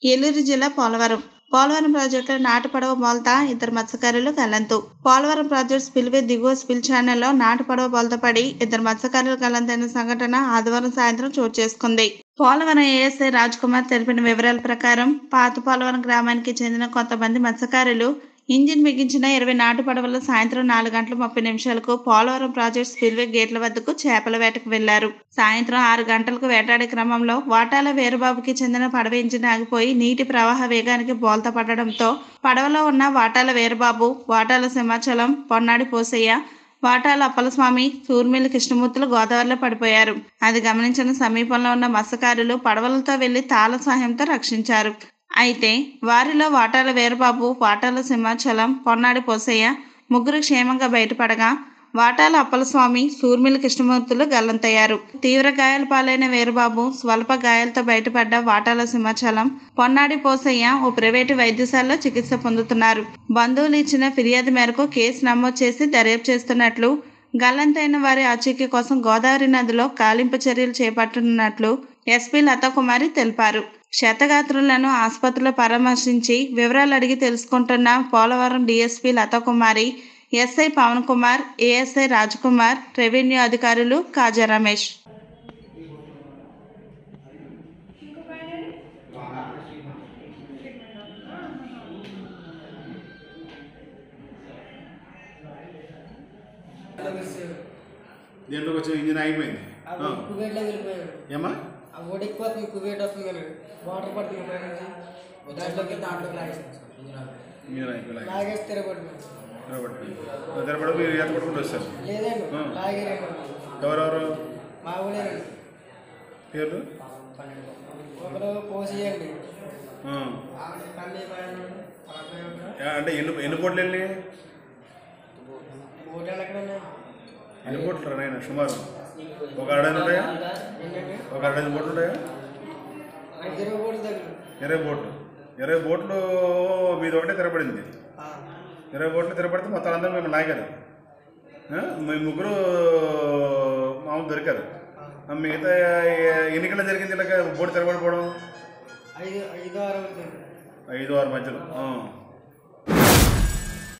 ఏలూరు జిల్లా పోలవరం పోలవరం ప్రాజెక్టులో నాటు పడవ బోల్తా ఇద్దరు మత్స్యకారులు గల్లంతు పోలవరం ప్రాజెక్టు స్పిల్వే దిగువ స్పిల్ ఛానల్లో నాటు పడవ బోల్తా పడి ఇద్దరు మత్స్యకారులు గల్లంతైన సంఘటన ఆదివారం సాయంత్రం చోటు చేసుకుంది పోలవరం ఏఎస్ఐ రాజ్ కుమార్ తెలిపిన వివరాల ప్రకారం పాత పోలవరం గ్రామానికి చెందిన కొంతమంది మత్స్యకారులు ఇంజిన్ బిగించిన ఇరవై నాటు పడవలు సాయంత్రం నాలుగు గంటల ముప్పై నిమిషాలకు పోలవరం ప్రాజెక్ట్ స్పిల్వే గేట్ల వద్దకు చేపల వేటకు వెళ్లారు సాయంత్రం ఆరు గంటలకు వేటాడే క్రమంలో వాటాల వీరబాబుకి చెందిన పడవ ఇంజిన్ ఆగిపోయి నీటి ప్రవాహ వేగానికి బోల్తా పడడంతో పడవలో ఉన్న వాటాల వీరబాబు వాటాల సింహాచలం పొన్నాడి పోసయ్య వాటాల అప్పలస్వామి సూర్మిల్లి కృష్ణమూర్తులు గోదావరిలో పడిపోయారు అది గమనించిన సమీపంలో ఉన్న మత్స్యకారులు పడవలతో వెళ్లి తాళ సహాయంతో రక్షించారు అయితే వారిలో వాటాల వీరబాబు వాటాల సింహాచలం పొన్నాడి పోసయ్య ముగ్గురు క్షేమంగా బయటపడగా వాటాల అప్పలస్వామి సూర్మిల కృష్ణమూర్తులు గల్లంతయ్యారు తీవ్ర గాయాల పాలైన వీరబాబు స్వల్ప గాయాలతో బయటపడ్డ వాటాల సింహాచలం పొన్నాడి పోసయ్య ఓ ప్రైవేటు వైద్యశాలలో చికిత్స పొందుతున్నారు బంధువులు ఇచ్చిన ఫిర్యాదు మేరకు కేసు నమోదు చేసి దర్యాప్తు చేస్తున్నట్లు గల్లంతైన వారి ఆచూకీ కోసం గోదావరి నదిలో కాలింపు చర్యలు చేపట్టనున్నట్లు ఎస్పీ లతాకుమారి తెలిపారు క్షతగాత్రులను ఆసుపత్రిలో పరామర్శించి వివరాలు అడిగి తెలుసుకుంటున్న Polavaram DSP Lathakumari SI Pavan Kumar ASI Rajkumar revenue అధికారులు కాజా రమేష్ దీంట్లోకి వచ్చి ఇంజిన్ ఆగిపోయింది ఆ. కువేట్లో వెళ్ళిపోయాను ఏమ్మా ఆ ఓడి ఎక్కువ వస్తుంది కువేట్ వస్తుంది కానీ వాటర్ పడుతుంది పైన నుంచి దాంట్లోకి దాంట్లోకి లాగేస్తాను సార్ ఇంజిన్ ఆగిపోయింది లాగేసి తిరగబడుతుంది తెరపడి మీరు ఈత పట్టుకుంటూ వచ్చారు లేదండి ఆ. లాగేరండి ఎవరెవరు మా ఊళ్ళేనండి పేర్లు ఒకరు పోసేయండి ఆ. కన్నీ పైన పడకపోయి ఏ, అంటే ఎన్ని ఎన్ని బోట్లు వెళ్ళి ఓటాలు ఎక్కడ ఉన్నాయి ఎన్ని బోట్లు రా నాయన సుమారు ఒక అరడైదు ఉంటాయా ఏంటండి ఒక అరడైదు బోట్లు ఉంటాయా ఇరవై ఓట్లు దగ్గర ఇరవై బోట్లు ఇరవై బోట్లు మీది ఒకటే తిరపడింది ఆ. ఇరవై బోట్లు తిరపడితే మొత్తం అందరూ మేము లాగారు ఆ? మీ ముగ్గురు మామూలు దొరికారు ఆ, మిగతా ఎన్నికల్లో జరిగింది ఇలాగ బోటు తిరగబడిపోవడం ఐదు ఐదు ఆరు అవుతుంది ఐదు ఆరు మధ్యలో ఆ.